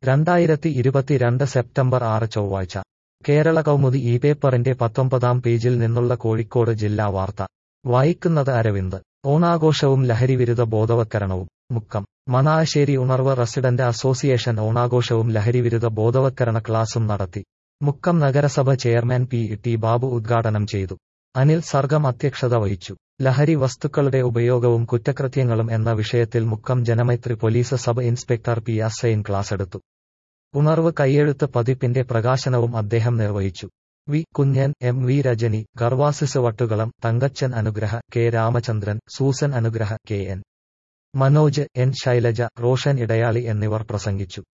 രണ്ടായിരത്തി ഇരുപത്തിരണ്ട് സെപ്റ്റംബർ ആറ് ചൊവ്വാഴ്ച കേരള കൗമുദി ഈ പേപ്പറിന്റെ പത്തൊമ്പതാം പേജിൽ നിന്നുള്ള കോഴിക്കോട് ജില്ലാ വാർത്ത വായിക്കുന്നത് അരവിന്ദ് ഓണാഘോഷവും ലഹരിവിരുദ്ധ ബോധവത്കരണവും മുക്കം മണാശ്ശേരി ഉണർവ് റെസിഡന്റ് അസോസിയേഷൻ ഓണാഘോഷവും ലഹരിവിരുദ്ധ ബോധവത്കരണ ക്ലാസും നടത്തി മുക്കം നഗരസഭ ചെയർമാൻ പി ടി ബാബു ഉദ്ഘാടനം ചെയ്തു അനിൽ സർഗം അധ്യക്ഷത വഹിച്ചു ലഹരി വസ്തുക്കളുടെ ഉപയോഗവും കുറ്റകൃത്യങ്ങളും എന്ന വിഷയത്തിൽ Mukkam Janamaithri police sub inspector P Asain ക്ലാസെടുത്തു ഉണർവ് കൈയെഴുത്ത് പതിപ്പിന്റെ പ്രകാശനവും അദ്ദേഹം നിർവഹിച്ചു V Kunjan M V Rajani Gervasis Vattukulam Thankachan Anugraha K Ramachandran Susan Anugraha K N Manoj N Shailaja Roshan Edayali എന്നിവർ പ്രസംഗിച്ചു